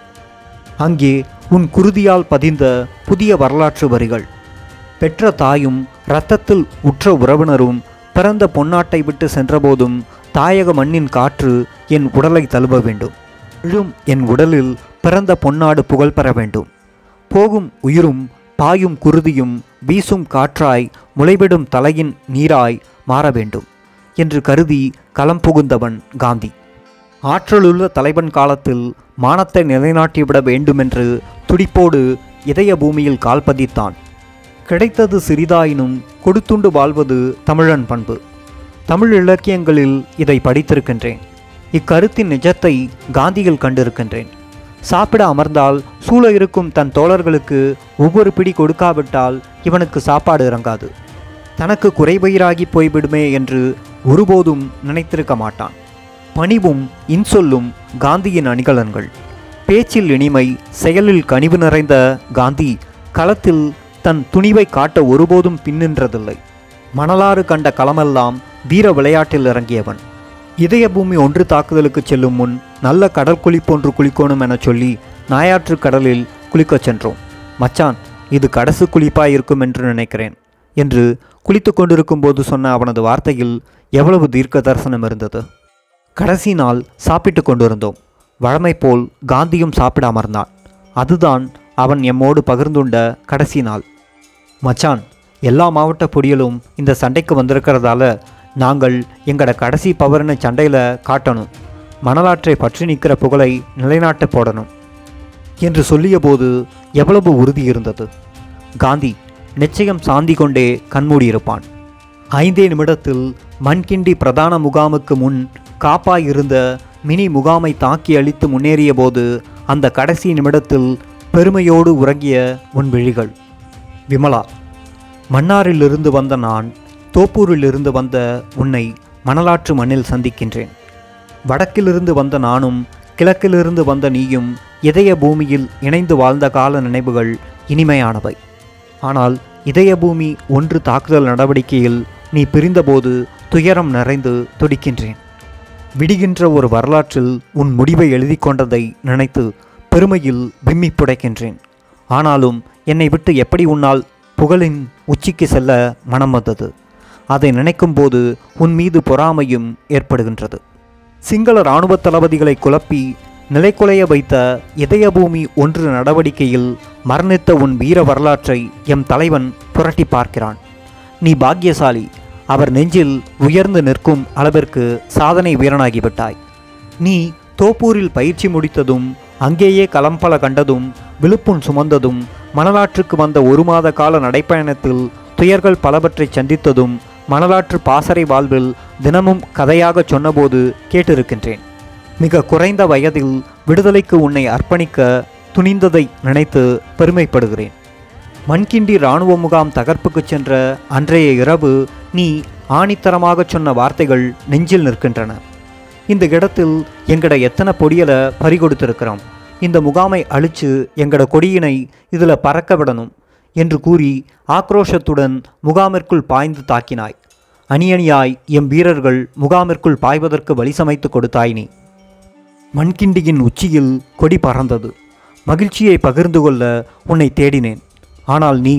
அங்கே உன் குருதியால் பதிந்த புதிய வரலாற்று வரிகள் பெற்ற தாயும் இரத்தத்தில் உற்ற உறவினரும் பிறந்த பொன்னாட்டை விட்டு சென்றபோதும் தாயக மண்ணின் காற்று என் உடலை தழுவ வேண்டும் விழும் என் உடலில் பிறந்த பொன்னாடு புகழ் பெற வேண்டும் போகும் உயிரும் பாயும் குருதியும் வீசும் காற்றாய் முளைவிடும் தலையின் நீராய் மாற வேண்டும் என்று கருதி களம் புகுந்தவன் காந்தி ஆற்றலுள்ள தலைவன் காலத்தில் மானத்தை நிலைநாட்டிவிட வேண்டுமென்று துடிப்போடு இதய பூமியில் கால் பதித்தான் கிடைத்தது சிறிதாயினும் கொடுத்துண்டு வாழ்வது தமிழன் பண்பு தமிழ் இலக்கியங்களில் இதை படித்திருக்கின்றேன் இக்கருத்தின் நிஜத்தை காந்தியில் கண்டிருக்கின்றேன் சாப்பிட அமர்ந்தால் சூழ இருக்கும் தன் தோழர்களுக்கு ஒவ்வொரு பிடி கொடுக்காவிட்டால் இவனுக்கு சாப்பாடு இறங்காது தனக்கு குறைவயிராகி போய்விடுமே என்று ஒருபோதும் நினைத்திருக்க மாட்டான் பணிவும் இன்சொல்லும் காந்தியின் அணிகலன்கள் பேச்சில் இனிமை செயலில் கனிவு நிறைந்த காந்தி களத்தில் தன் துணிவை காட்ட ஒருபோதும் பின்னின்றதில்லை மணலாறு கண்ட களமெல்லாம் வீர விளையாட்டில் இறங்கியவன் இதயபூமி ஒன்று தாக்குதலுக்கு செல்லும் முன் நல்ல கடல் குளிப்பொன்று குளிக்கணும் என சொல்லி நாயாற்று கடலில் குளிக்கச் சென்றோம் மச்சான் இது கடைசி குளிப்பாய் இருக்கும் என்று நினைக்கிறேன் என்று குளித்து கொண்டிருக்கும் போது சொன்ன அவனது வார்த்தையில் எவ்வளவு தீர்க்க தரிசனம் இருந்தது கடைசி நாள் சாப்பிட்டு கொண்டிருந்தோம் வழமை போல் காந்தியும் சாப்பிட அமர்ந்தான் அதுதான் அவன் எம்மோடு பகிர்ந்துண்ட கடைசி நாள் மச்சான் எல்லா மாவட்ட பொடியலும் இந்த சண்டைக்கு வந்திருக்கிறதால நாங்கள் எங்கட கடைசி பவர்னு சண்டையில் காட்டணும் மணலாற்றை பற்றி நிற்கிற புகழை நிலைநாட்ட போடணும் என்று சொல்லியபோது எவ்வளவு உறுதி இருந்தது காந்தி நிச்சயம் சாந்தி கொண்டே கண்மூடியிருப்பான் ஐந்தே நிமிடத்தில் மண்கிண்டி பிரதான முகாமுக்கு முன் காப்பாய் இருந்த மினி முகாமை தாக்கி அழித்து முன்னேறிய போது அந்த கடைசி நிமிடத்தில் பெருமையோடு உறங்கிய உன் விழிகள் விமலா மன்னாரிலிருந்து வந்த நான் தோப்பூரிலிருந்து வந்த உன்னை மணலாற்று மண்ணில் சந்திக்கின்றேன் வடக்கிலிருந்து வந்த நானும் கிழக்கிலிருந்து வந்த நீயும் இதய பூமியில் இணைந்து வாழ்ந்த கால நினைவுகள் இனிமையானவை ஆனால் இதய பூமி ஒன்று தாக்குதல் நடவடிக்கையில் நீ பிரிந்தபோது துயரம் நிறைந்து துடிக்கின்றேன் விடுகின்ற ஒரு வரலாற்றில் உன் முடிவை எழுதி கொண்டதை நினைத்து பெருமையில் விம்மி புடைக்கின்றேன் ஆனாலும் என்னை விட்டு எப்படி உன்னால் புகழின் உச்சிக்கு செல்ல மனம் வந்தது அதை நினைக்கும்போது உன் மீது பொறாமையும் ஏற்படுகின்றது சிங்கள இராணுவ தளபதிகளை குழப்பி நிலைக்குலைய வைத்த இதயபூமி ஒன்று நடவடிக்கையில் மரணித்த உன் வீர வரலாற்றை எம் தலைவன் புரட்டி பார்க்கிறான் நீ பாக்கியசாலி அவர் நெஞ்சில் உயர்ந்து நிற்கும் அளவிற்கு சாதனை வீரனாகிவிட்டாய் நீ தோப்பூரில் பயிற்சி முடித்ததும் அங்கேயே களம்பல கண்டதும் விழுப்புண் சுமந்ததும் மணலாற்றுக்கு வந்த ஒரு மாத கால நடைப்பயணத்தில் துயர்கள் பலவற்றை சந்தித்ததும் மணலாற்று பாசறை வாழ்வில் தினமும் கதையாகச் சொன்னபோது கேட்டிருக்கின்றேன் மிக குறைந்த வயதில் விடுதலைக்கு உன்னை அர்ப்பணிக்க துணிந்ததை நினைத்து பெருமைப்படுகிறேன் மண்கிண்டி இராணுவ முகாம் தகர்ப்புக்குச் சென்ற அன்றைய இரவு நீ ஆணித்தரமாகச் சொன்ன வார்த்தைகள் நெஞ்சில் நிற்கின்றன இந்த இடத்தில் எங்கட எத்தனை பொடியலை பறிகொடுத்திருக்கிறோம் இந்த முகாமை அழிச்சு எங்கட கொடியினை இதில் பறக்க விடணும் என்று கூறி ஆக்ரோஷத்துடன் முகாமிற்குள் பாய்ந்து தாக்கினாய் அணி அணியாய் எம் வீரர்கள் முகாமிற்குள் பாய்வதற்கு வழி சமைத்து கொடுத்தாய் நீ மண்கிண்டியின் உச்சியில் கொடி பறந்தது மகிழ்ச்சியை பகிர்ந்து கொள்ள உன்னை தேடினேன் ஆனால் நீ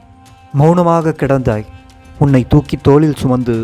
மௌனமாக கிடந்தாய் உன்னை தூக்கி தோளில் சுமந்து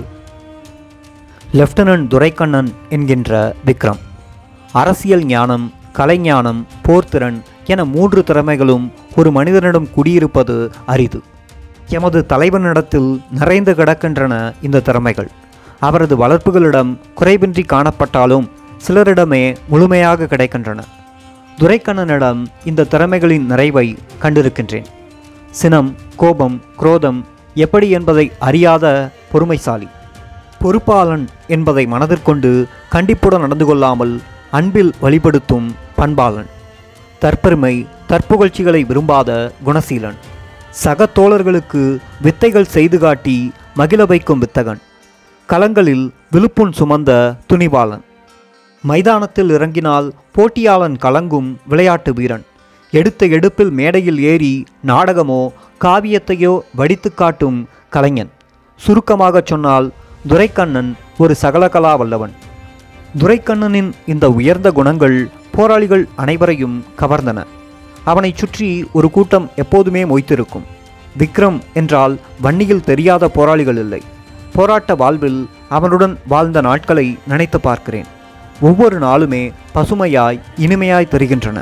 லெப்டினன்ட் துரைக்கண்ணன் என்கின்ற விக்ரம் அரசியல் ஞானம் கலைஞானம் போர்த்திறன் என மூன்று திறமைகளும் ஒரு மனிதனிடம் குடியிருப்பது அரிது எமது தலைவனிடத்தில் நிறைந்து கிடக்கின்றன இந்த திறமைகள் அவரது வளர்ப்புகளிடம் குறைவின்றி காணப்பட்டாலும் சிலரிடமே முழுமையாக கிடைக்கின்றன துரைக்கண்ணனிடம் இந்த திறமைகளின் நிறைவை கண்டிருக்கின்றேன் சினம் கோபம் குரோதம் எப்படி என்பதை அறியாத பொறுமைசாலி பொறுப்பாளன் என்பதை மனதிற்கொண்டு கண்டிப்புடன் நடந்து கொள்ளாமல் அன்பில் வழிபடுத்தும் பண்பாளன் தற்பெருமை தற்புகழ்ச்சிகளை விரும்பாத குணசீலன் சக தோழர்களுக்கு வித்தைகள் செய்து காட்டி மகிழ வைக்கும் வித்தகன் களங்களில் விழுப்புண் சுமந்த துணிவாளன் மைதானத்தில் இறங்கினால் போட்டியாளன் கலங்கும் விளையாட்டு வீரன் எடுத்த எடுப்பில் மேடையில் ஏறி நாடகமோ காவியத்தையோ வடித்து காட்டும் கலைஞன் சுருக்கமாகச் சொன்னால் துரைக்கண்ணன் ஒரு சகலகலா வல்லவன் துரைக்கண்ணனின் இந்த உயர்ந்த குணங்கள் போராளிகள் அனைவரையும் கவர்ந்தன அவனைச் சுற்றி ஒரு கூட்டம் எப்போதுமே மொய்த்திருக்கும் விக்ரம் என்றால் வன்னியில் தெரியாத போராளிகள் இல்லை போராட்ட வாழ்வில் அவனுடன் வாழ்ந்த நாட்களை நினைத்து பார்க்கிறேன் ஒவ்வொரு நாளுமே பசுமையாய் இனிமையாய் தெரிகின்றன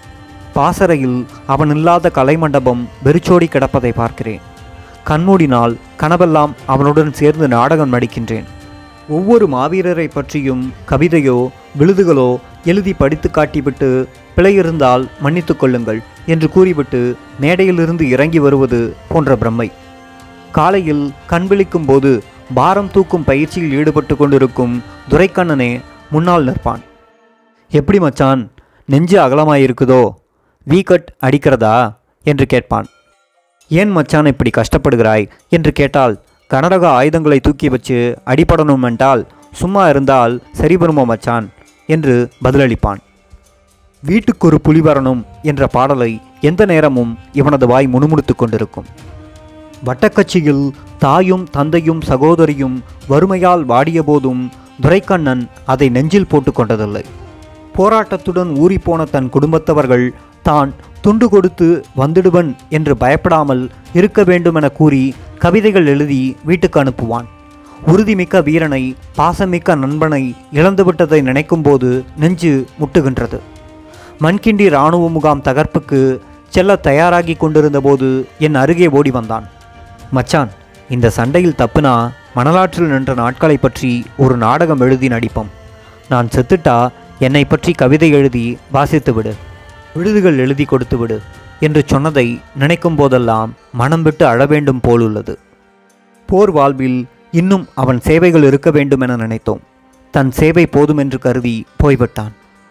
பாசறையில் அவன் இல்லாத கலைமண்டபம் வெறிச்சோடி கிடப்பதை பார்க்கிறேன் கண்மூடினால் கனவெல்லாம் அவனுடன் சேர்ந்து நாடகம் நடிக்கின்றேன் ஒவ்வொரு மாவீரரை பற்றியும் கவிதையோ விழுதுகளோ எழுதி படித்து காட்டிவிட்டு பிழை இருந்தால் மன்னித்துக் கொள்ளுங்கள் என்று கூறிவிட்டு மேடையிலிருந்து இறங்கி வருவது போன்ற பிரம்மை காலையில் கண் விழிக்கும் போது பாரம் தூக்கும் பயிற்சியில் ஈடுபட்டு கொண்டிருக்கும் துரைக்கண்ணனே முன்னால் நிற்பான் எப்படி மச்சான் நெஞ்சு அகலமாயிருக்குதோ வீ கட் அடிக்கிறதா என்று கேட்பான் ஏன் மச்சான் இப்படி கஷ்டப்படுகிறாய் என்று கேட்டால் கனரக ஆயுதங்களை தூக்கி வச்சு அடிபடணும் என்றால் சும்மா இருந்தால் சரி வருமோ மச்சான் என்று பதிலளிப்பான் வீட்டுக்கொரு புலி வரணும் என்ற பாடலை எந்த நேரமும் இவனது வாய் முணுமுணுத்துக் கொண்டிருக்கும் வட்டக்கட்சியில் தாயும் தந்தையும் சகோதரியும் வறுமையால் வாடியபோதும் துரைக்கண்ணன் அதை நெஞ்சில் போட்டுக்கொண்டதில்லை போராட்டத்துடன் ஊறிப்போன தன் குடும்பத்தவர்கள் தான் துண்டு கொடுத்து வந்துடுவன் என்று பயப்படாமல் இருக்க வேண்டுமென கூறி கவிதைகள் எழுதி வீட்டுக்கு அனுப்புவான் உறுதிமிக்க வீரனை பாசமிக்க நண்பனை இழந்துவிட்டதை நினைக்கும்போது நெஞ்சு முட்டுகின்றது மண்கிண்டி இராணுவ முகாம் தகர்ப்புக்கு செல்ல தயாராகி கொண்டிருந்தபோது என் அருகே ஓடி வந்தான் மச்சான் இந்த சண்டையில் தப்புனா மணலாற்றில் நின்ற நாட்களை பற்றி ஒரு நாடகம் எழுதி நடிப்போம் நான் செத்துட்டா என்னை பற்றி கவிதை எழுதி வாசித்து விடு விடுதுகள் எழுதி கொடுத்து விடு என்று சொன்னதை நினைக்கும் போதெல்லாம் மனம் விட்டு அழ வேண்டும் போலுள்ளது போர் வாழ்வில் இன்னும் அவன் சேவைகள் இருக்க வேண்டும் என நினைத்தோம் தன் சேவை போதும் என்று கருதி போய்விட்டான்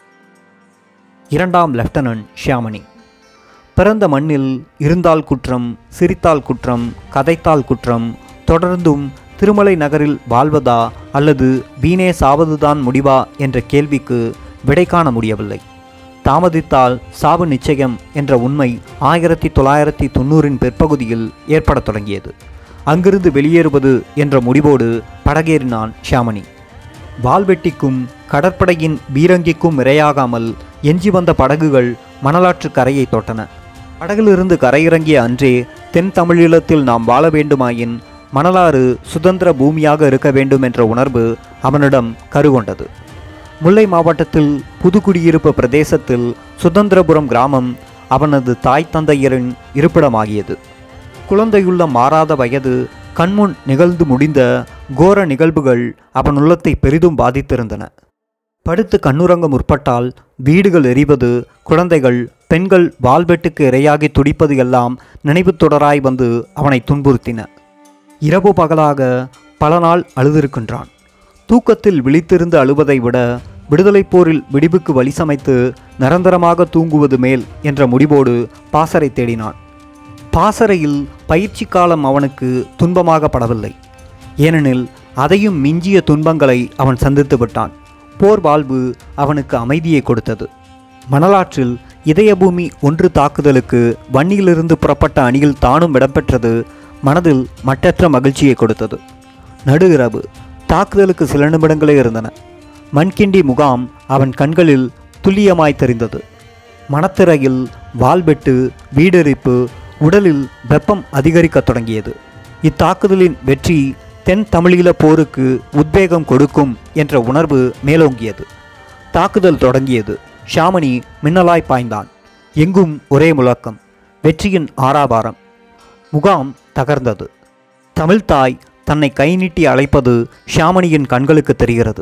இரண்டாம் லெப்டினன்ட் ஷியாமணி பிறந்த மண்ணில் இருந்தால் குற்றம் சிரித்தால் குற்றம் கதைத்தால் குற்றம் தொடர்ந்தும் திருமலை நகரில் வாழ்வதா அல்லது வீணே சாவதுதான் முடிவா என்ற கேள்விக்கு விடை காண முடியவில்லை தாமதித்தால் சாவு நிச்சயம் என்ற உண்மை ஆயிரத்தி தொள்ளாயிரத்தி தொண்ணூறின் பிற்பகுதியில் ஏற்படத் தொடங்கியது அங்கிருந்து வெளியேறுவது என்ற முடிவோடு படகேறினான் ஷியாமணி வால்வெட்டிக்கும் கடற்படையின் பீரங்கிக்கும் இரையாகாமல் எஞ்சி வந்த படகுகள் மணலாற்று கரையை தொட்டன படகிலிருந்து கரையிறங்கிய அன்றே தென் தமிழீழத்தில் நாம் வாழ வேண்டுமாயின் மணலாறு சுதந்திர பூமியாக இருக்க வேண்டும் என்ற உணர்வு அவனிடம் கருகொண்டது முல்லை மாவட்டத்தில் புதுக்குடியிருப்பு பிரதேசத்தில் சுதந்திரபுரம் கிராமம் அவனது தாய் தந்தையரின் இருப்பிடமாகியது குழந்தையுள்ள மாறாத வயது கண்முன் நிகழ்ந்து முடிந்த கோர நிகழ்வுகள் அவன் உள்ளத்தை பெரிதும் பாதித்திருந்தன படுத்து கண்ணுறங்க முற்பட்டால் வீடுகள் எரிவது குழந்தைகள் பெண்கள் வால்வெட்டுக்கு இரையாகி துடிப்பது எல்லாம் நினைவு தொடராய் வந்து அவனை துன்புறுத்தின இரவு பகலாக பல நாள் அழுதிருக்கின்றான் தூக்கத்தில் விழித்திருந்து அழுவதை விட விடுதலைப் போரில் விடிவுக்கு வழி சமைத்து நிரந்தரமாக தூங்குவது மேல் என்ற முடிவோடு பாசறை தேடினான் பாசறையில் பயிற்சி காலம் அவனுக்கு துன்பமாக படவில்லை ஏனெனில் அதையும் மிஞ்சிய துன்பங்களை அவன் சந்தித்து விட்டான் போர் வாழ்வு அவனுக்கு அமைதியை கொடுத்தது மணலாற்றில் இதயபூமி ஒன்று தாக்குதலுக்கு வன்னியிலிருந்து புறப்பட்ட அணியில் தானும் இடம்பெற்றது மனதில் மட்டற்ற மகிழ்ச்சியை கொடுத்தது நடு இரவு தாக்குதலுக்கு சில நிமிடங்களே இருந்தன மண்கிண்டி முகாம் அவன் கண்களில் துல்லியமாய் தெரிந்தது மணத்திரையில் வால்வெட்டு வீடெரிப்பு உடலில் வெப்பம் அதிகரிக்கத் தொடங்கியது இத்தாக்குதலின் வெற்றி தென் தமிழீழ போருக்கு உத்வேகம் கொடுக்கும் என்ற உணர்வு மேலோங்கியது தாக்குதல் தொடங்கியது ஷாமணி மின்னலாய் பாய்ந்தான் எங்கும் ஒரே முழக்கம் வெற்றியின் ஆறாபாரம் முகாம் தகர்ந்தது தமிழ்தாய் தன்னை கை நீட்டி அழைப்பது ஷியாமணியின் கண்களுக்கு தெரிகிறது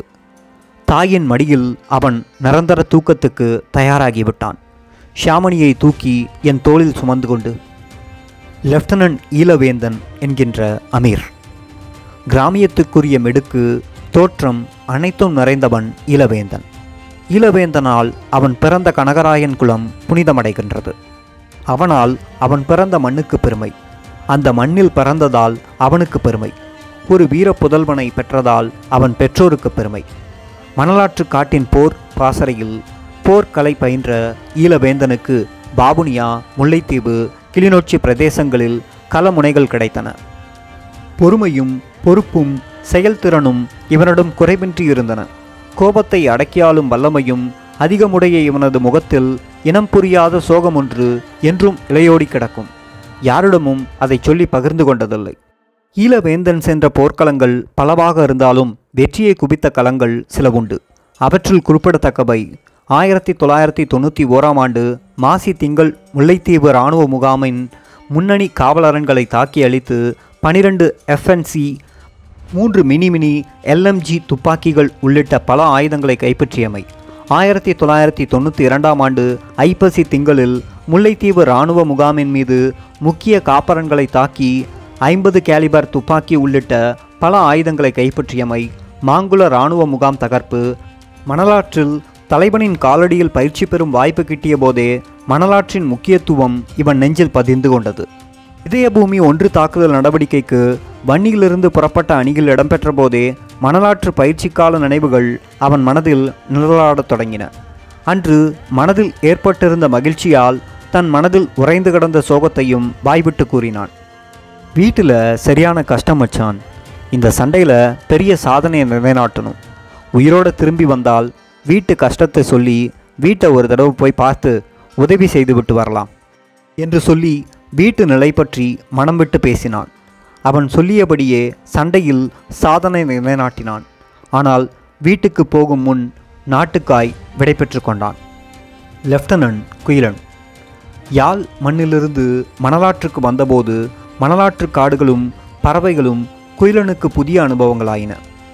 தாயின் மடியில் அவன் நிரந்தர தூக்கத்துக்கு தயாராகிவிட்டான் ஷியாமணியை தூக்கி என் தோளில் சுமந்து கொண்டு லெப்டினன்ட் ஈலவேந்தன் என்கின்ற அமீர் கிராமியத்துக்குரிய மெடுக்கு தோற்றம் அனைத்தும் நிறைந்தவன் இளவேந்தன் இளவேந்தனால் அவன் பிறந்த கனகராயன் குலம் புனிதமடைகின்றது அவனால் அவன் பிறந்த மண்ணுக்கு பெருமை அந்த மண்ணில் பிறந்ததால் அவனுக்கு பெருமை ஒரு வீர புதல்வனை பெற்றதால் அவன் பெற்றோருக்கு பெருமை மணலாற்று காட்டின் போர் பாசறையில் போர்க்கலை பயின்ற ஈழவேந்தனுக்கு பாபுனியா முல்லைத்தீவு கிளிநொச்சி பிரதேசங்களில் களமுனைகள் கிடைத்தன பொறுமையும் பொறுப்பும் செயல்திறனும் இவனிடம் குறைவின்றி இருந்தன கோபத்தை அடக்கியாளும் வல்லமையும் அதிகமுடைய இவனது முகத்தில் இனம் புரியாத சோகம் ஒன்று என்றும் இலையோடி கிடக்கும் யாரிடமும் அதை சொல்லி பகிர்ந்து கொண்டதில்லை ஈழவேந்தன் சென்ற போர்க்களங்கள் பலவாக இருந்தாலும் வெற்றியை குவித்த களங்கள் சில உண்டு அவற்றில் குறிப்பிடத்தக்கவை ஆயிரத்தி தொள்ளாயிரத்தி தொண்ணூற்றி ஓராம் ஆண்டு மாசி திங்கள் முல்லைத்தீவு இராணுவ முகாமின் முன்னணி காவலரன்களை தாக்கி அழித்து பனிரெண்டு எஃப்என்சி மூன்று மினி மினி எல்எம்ஜி துப்பாக்கிகள் உள்ளிட்ட பல ஆயுதங்களை கைப்பற்றியமை ஆயிரத்தி தொள்ளாயிரத்தி தொண்ணூற்றி இரண்டாம் ஆண்டு ஐப்பசி திங்களில் முல்லைத்தீவு இராணுவ முகாமின் மீது முக்கிய காப்பரன்களை தாக்கி ஐம்பது கேலிபர் துப்பாக்கி உள்ளிட்ட பல ஆயுதங்களை கைப்பற்றியமை மாங்குள இராணுவ முகாம் தகர்ப்பு மணலாற்றில் தலைவனின் காலடியில் பயிற்சி பெறும் வாய்ப்பு கிட்டிய போதே மணலாற்றின் முக்கியத்துவம் இவன் நெஞ்சில் பதிந்து கொண்டது இதயபூமி ஒன்று தாக்குதல் நடவடிக்கைக்கு வன்னியிலிருந்து புறப்பட்ட அணியில் இடம்பெற்ற போதே மணலாற்று பயிற்சிக்கால நினைவுகள் அவன் மனதில் நிழலாடத் தொடங்கின அன்று மனதில் ஏற்பட்டிருந்த மகிழ்ச்சியால் தன் மனதில் உறைந்து கிடந்த சோகத்தையும் வாய்விட்டு கூறினான் வீட்டில் சரியான கஷ்டம் மச்சான் இந்த சண்டையில் பெரிய சாதனையை நிலைநாட்டணும் உயிரோட திரும்பி வந்தால் வீட்டு கஷ்டத்தை சொல்லி வீட்டை ஒரு தடவை போய் பார்த்து உதவி செய்துவிட்டு வரலாம் என்று சொல்லி வீட்டு நிலை பற்றி மனம் விட்டு பேசினான் அவன் சொல்லியபடியே சண்டையில் சாதனை நிலைநாட்டினான் ஆனால் வீட்டுக்கு போகும் முன் நாட்டுக்காய் விடைபெற்று கொண்டான் லெப்டினன்ட் குயிலன் யாழ் மண்ணிலிருந்து மணலாற்றுக்கு வந்தபோது மணலாற்று காடுகளும் பறவைகளும் குயிலனுக்கு புதிய அனுபவங்களாயின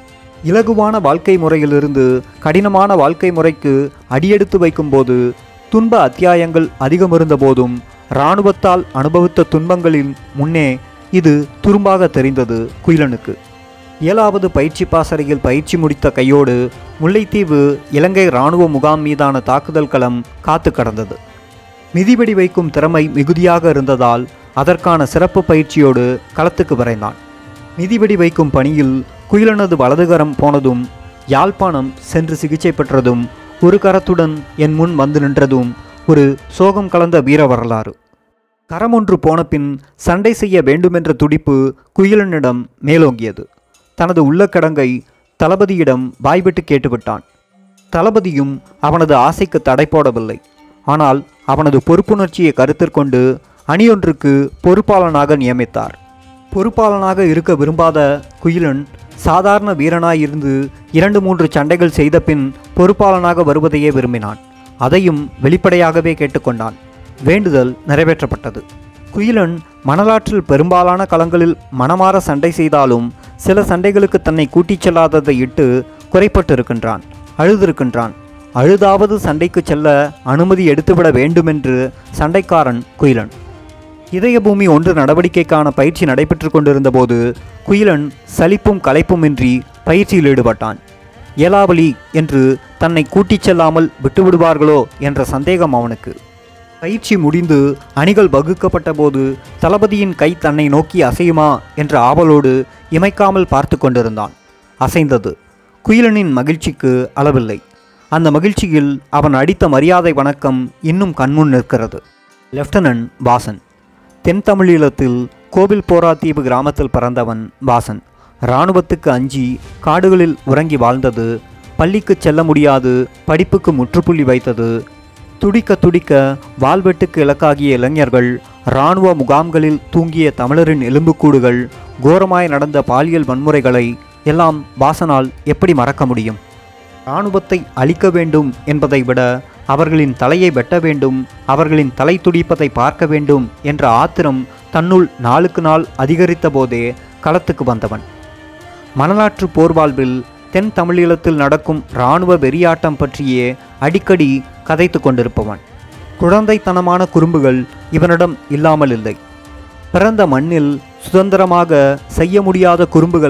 இலகுவான வாழ்க்கை முறையிலிருந்து கடினமான வாழ்க்கை முறைக்கு அடியெடுத்து வைக்கும்போது துன்ப அத்தியாயங்கள் அதிகமிருந்த போதும் இராணுவத்தால் அனுபவித்த துன்பங்களின் முன்னே இது துரும்பாக தெரிந்தது குயிலனுக்கு ஏழாவது பயிற்சி பாசறையில் பயிற்சி முடித்த கையோடு முல்லைத்தீவு இலங்கை இராணுவ முகாம் மீதான தாக்குதல் களம் காத்து கடந்தது மிதிவெடி வைக்கும் திறமை மிகுதியாக இருந்ததால் அதற்கான சிறப்பு பயிற்சியோடு களத்துக்கு விரைந்தான் மிதிவெடி வைக்கும் பணியில் குயிலனது வலதுகரம் போனதும் யாழ்ப்பாணம் சென்று சிகிச்சை பெற்றதும் ஒரு கரத்துடன் என் முன் வந்து நின்றதும் ஒரு சோகம் கலந்த வீர வரலாறு கரம் ஒன்று போன பின் சண்டை செய்ய வேண்டுமென்ற துடிப்பு குயிலனிடம் மேலோங்கியது தனது உள்ளக்கடங்கை தளபதியிடம் வாய்விட்டு கேட்டுவிட்டான் தளபதியும் அவனது ஆசைக்கு தடை போடவில்லை ஆனால் அவனது பொறுப்புணர்ச்சியை கருத்திற்கொண்டு அணியொன்றுக்கு பொறுப்பாளனாக நியமித்தார் பொறுப்பாளனாக இருக்க விரும்பாத குயிலன் சாதாரண வீரனாயிருந்து இரண்டு மூன்று சண்டைகள் செய்த பின் பொறுப்பாளனாக வருவதையே விரும்பினான் அதையும் வெளிப்படையாகவே கேட்டுக்கொண்டான் வேண்டுதல் நிறைவேற்றப்பட்டது குயிலன் மணலாற்றில் பெரும்பாலான களங்களில் மனமாற சண்டை செய்தாலும் சில சண்டைகளுக்கு தன்னை கூட்டிச் செல்லாததை இட்டு குறைப்பட்டிருக்கின்றான் அழுதிருக்கின்றான் அழுதாவது சண்டைக்கு செல்ல அனுமதி எடுத்துவிட வேண்டுமென்று சண்டைக்காரன் குயிலன் இதயபூமி ஒன்று நடவடிக்கைக்கான பயிற்சி நடைபெற்று கொண்டிருந்தபோது குயிலன் சலிப்பும் களைப்புமின்றி பயிற்சியில் ஈடுபட்டான் ஏலாவலி என்று தன்னை கூட்டிச் செல்லாமல் விட்டுவிடுவார்களோ என்ற சந்தேகம் அவனுக்கு பயிற்சி முடிந்து அணிகள் வகுக்கப்பட்ட போது தளபதியின் கை தன்னை நோக்கி அசையுமா என்ற ஆவலோடு இமைக்காமல் பார்த்து கொண்டிருந்தான் அசைந்தது குயிலனின் மகிழ்ச்சிக்கு அளவில்லை அந்த மகிழ்ச்சியில் அவன் அடித்த மரியாதை வணக்கம் இன்னும் கண்முன் நிற்கிறது லெப்டினன்ட் வாசன் தென் தமிழீழத்தில் கோவில் போராத்தீவு கிராமத்தில் பிறந்தவன் வாசன் இராணுவத்துக்கு அஞ்சி காடுகளில் உறங்கி வாழ்ந்தது பள்ளிக்கு செல்ல முடியாது படிப்புக்கு முற்றுப்புள்ளி வைத்தது துடிக்க துடிக்க வாள்வெட்டுக்கு இலக்காகிய இளைஞர்கள் இராணுவ முகாம்களில் தூங்கிய தமிழரின் எலும்புக்கூடுகள் கோரமாய் நடந்த பாலியல் வன்முறைகளை எல்லாம் வாசனால் எப்படி மறக்க முடியும் இராணுவத்தை அழிக்க வேண்டும் என்பதை விட அவர்களின் தலையை வெட்ட வேண்டும் அவர்களின் தலை துடிப்பதை பார்க்க வேண்டும் என்ற ஆத்திரம் தன்னுள் நாளுக்கு நாள் அதிகரித்த போதே களத்துக்கு வந்தவன் மணலாற்று போர்வாழ்வில் தென் தமிழீழத்தில் நடக்கும் இராணுவ வெறியாட்டம் பற்றியே அடிக்கடி கதைத்து கொண்டிருப்பவன் குழந்தைத்தனமான குறும்புகள் இவனிடம் இல்லாமல் இல்லை பிறந்த மண்ணில் சுதந்திரமாக செய்ய முடியாத குறும்புகளை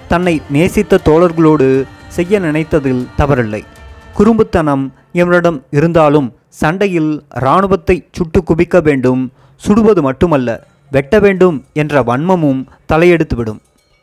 தன்னை நேசித்த தோழர்களோடு செய்ய நினைத்ததில் தவறில்லை குறும்புத்தனம் இவரிடம் இருந்தாலும் சண்டையில் இராணுவத்தை சுட்டு குவிக்க வேண்டும் சுடுவது மட்டுமல்ல வெட்ட வேண்டும் என்ற வன்மமும் தலையெடுத்துவிடும்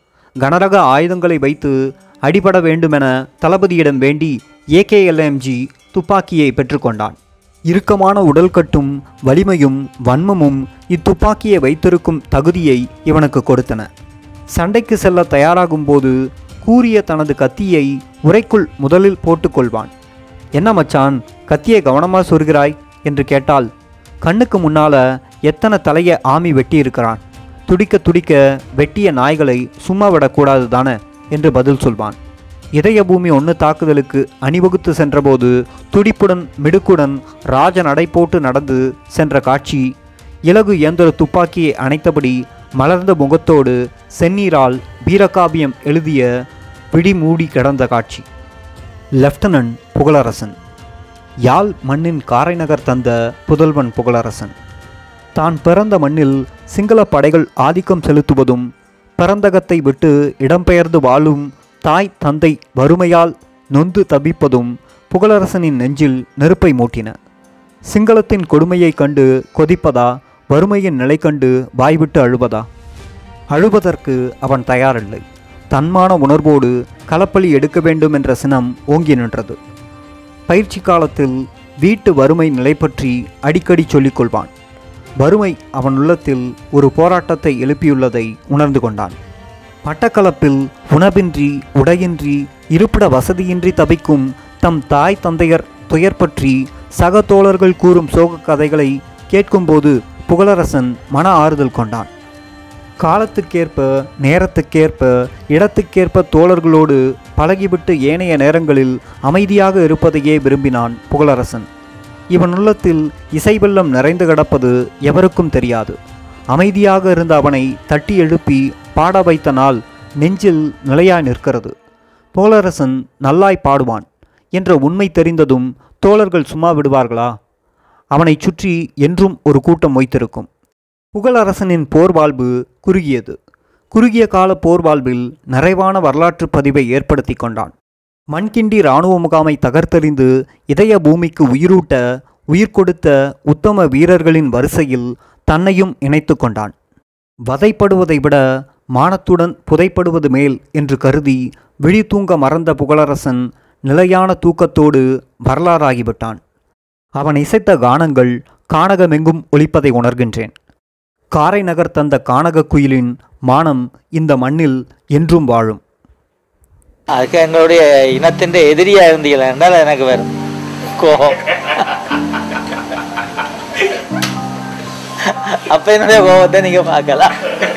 கனரக ஆயுதங்களை வைத்து அடிபட வேண்டுமென தளபதியிடம் வேண்டி ஏகேஎல்எம்ஜி துப்பாக்கியை பெற்றுக்கொண்டான் இறுக்கமான உடல் கட்டும் வலிமையும் வன்மமும் இத்துப்பாக்கியை வைத்திருக்கும் தகுதியை இவனுக்கு கொடுத்தன சண்டைக்கு செல்ல தயாராகும்போது கூறிய தனது கத்தியை உரைக்குள் முதலில் போட்டுக்கொள்வான் என்ன மச்சான் கத்தியை கவனமாக சொருகிறாய் என்று கேட்டால் கண்ணுக்கு முன்னால எத்தனை தலையை ஆமி வெட்டியிருக்கிறான் துடிக்க துடிக்க வெட்டிய நாய்களை சும்மா விடக்கூடாது தானே என்று பதில் சொல்வான் இதய பூமி ஒன்று தாக்குதலுக்கு அணிவகுத்து சென்றபோது துடிப்புடன் மிடுக்குடன் ராஜ நடை போட்டு நடந்து சென்ற காட்சி இலகு இயந்திர துப்பாக்கியை அணைத்தபடி மலர்ந்த முகத்தோடு செந்நீரால் வீரகாவியம் எழுதிய பிடி மூடி கிடந்த காட்சி லெப்டினன்ட் புகழரசன் யாழ் மண்ணின் காரைநகர் தந்த புதல்வன் புகழரசன் தான் பிறந்த மண்ணில் சிங்கள படைகள் ஆதிக்கம் செலுத்துவதும் பிறந்தகத்தை விட்டு இடம்பெயர்ந்து வாழும் தாய் தந்தை வறுமையால் நொந்து தவிப்பதும் புகழரசனின் நெஞ்சில் நெருப்பை மூட்டின சிங்களத்தின் கொடுமையைக் கண்டு கொதிப்பதா வறுமையின் நிலை கண்டு வாய்விட்டு அழுவதா அழுவதற்கு அவன் தயாரில்லை தன்மான உணர்வோடு களப்பலி எடுக்க வேண்டும் என்ற சினம் ஓங்கி நின்றது பயிற்சி காலத்தில் வீட்டு வறுமை நிலை பற்றி அடிக்கடி சொல்லிக் கொள்வான் வறுமை அவன் உள்ளத்தில் ஒரு போராட்டத்தை எழுப்பியுள்ளதை உணர்ந்து கொண்டான் பட்டக்களப்பில் உணவின்றி உடையின்றி இருப்பிட வசதியின்றி தவிக்கும் தம் தாய் தந்தையர் துயர் பற்றி சக தோழர்கள் கூறும் சோகக் கதைகளை கேட்கும்போது புகழரசன் மன ஆறுதல் கொண்டான் காலத்துக்கேற்ப நேரத்துக்கேற்ப இடத்துக்கேற்ப தோழர்களோடு பழகிவிட்டு ஏனைய நேரங்களில் அமைதியாக இருப்பதையே விரும்பினான் புகழரசன் இவன் உள்ளத்தில் இசை வெள்ளம் நிறைந்து கிடப்பது எவருக்கும் தெரியாது அமைதியாக இருந்த அவனை தட்டி எழுப்பி பாட வைத்த நாள் நெஞ்சில் நிலையாய் நிற்கிறது புகழரசன் நல்லாய் பாடுவான் என்ற உண்மை தெரிந்ததும் தோழர்கள் சும்மா விடுவார்களா அவனைச் சுற்றி என்றும் ஒரு கூட்டம் வைத்திருக்கும் புகழரசனின் போர் வாழ்வு குறுகியது குறுகிய கால போர் வாழ்வில் நிறைவான வரலாற்று பதிவை ஏற்படுத்தி கொண்டான் மண்கிண்டி இராணுவ முகாமை தகர்த்தெறிந்து இதய பூமிக்கு உயிரூட்ட உயிர் கொடுத்த உத்தம வீரர்களின் வரிசையில் தன்னையும் இணைத்து கொண்டான் வதைப்படுவதை விட மானத்துடன் புதைப்படுவது மேல் என்று கருதி விழி தூங்க மறந்த புகழரசன் நிலையான தூக்கத்தோடு வரலாறாகிவிட்டான் அவன் இசைத்த கானங்கள் கானகமெங்கும் ஒலிப்பதை உணர்கின்றேன் காரை நகர் தந்த கானக குயிலின் மானம் இந்த மண்ணில் என்றும் வாழும் அதுக்கு எங்களுடைய இனத்தின் எதிரியா இருந்தீங்களா என்றால் எனக்கு வரும் கோபம் அப்ப என்னுடைய கோபத்தை நீங்க பார்க்கலாம்